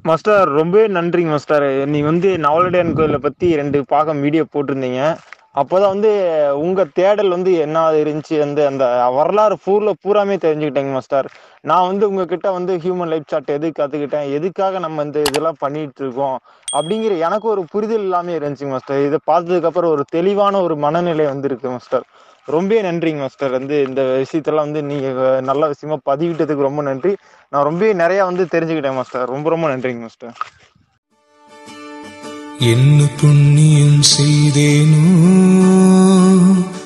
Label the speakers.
Speaker 1: master ரொம்பவே நன்றிங்க master நீ வந்து நவலடையான் கோயிலை பத்தி ரெண்டு பாகம் வீடியோ போட்டிருந்தீங்க அப்போதான் வந்து உங்க தேடல் வந்து என்ன இருந்துச்சு அந்த அந்த வரலாறு பூர்ல பூராமே தெரிஞ்சுக்கிட்டேங்க மாஸ்டர் நான் வந்து உங்ககிட்ட வந்து ஹியூமன் லைஃப் சார்ட் எது கத்துக்கிட்டேன் எதுக்காக நம்ம இந்த இதெல்லாம் பண்ணிட்டு இருக்கோம் அப்படிங்கிற எனக்கு ஒரு புரிதல் இல்லாம இருந்துச்சுங்க மாஸ்டர் இதை பார்த்ததுக்கு அப்புறம் ஒரு தெளிவான ஒரு மனநிலை வந்து இருக்கு மாஸ்டர் ரொம்பவே நன்றிங்க மாஸ்டர் வந்து இந்த விஷயத்தெல்லாம் வந்து நீங்க நல்ல விஷயமா பதிவிட்டதுக்கு ரொம்ப நன்றி நான் ரொம்பவே நிறைய வந்து தெரிஞ்சுக்கிட்டேன் மாஸ்டர் ரொம்ப ரொம்ப நன்றிங்க மாஸ்டர்
Speaker 2: என்ன புண்ணியம் செய்தேனோ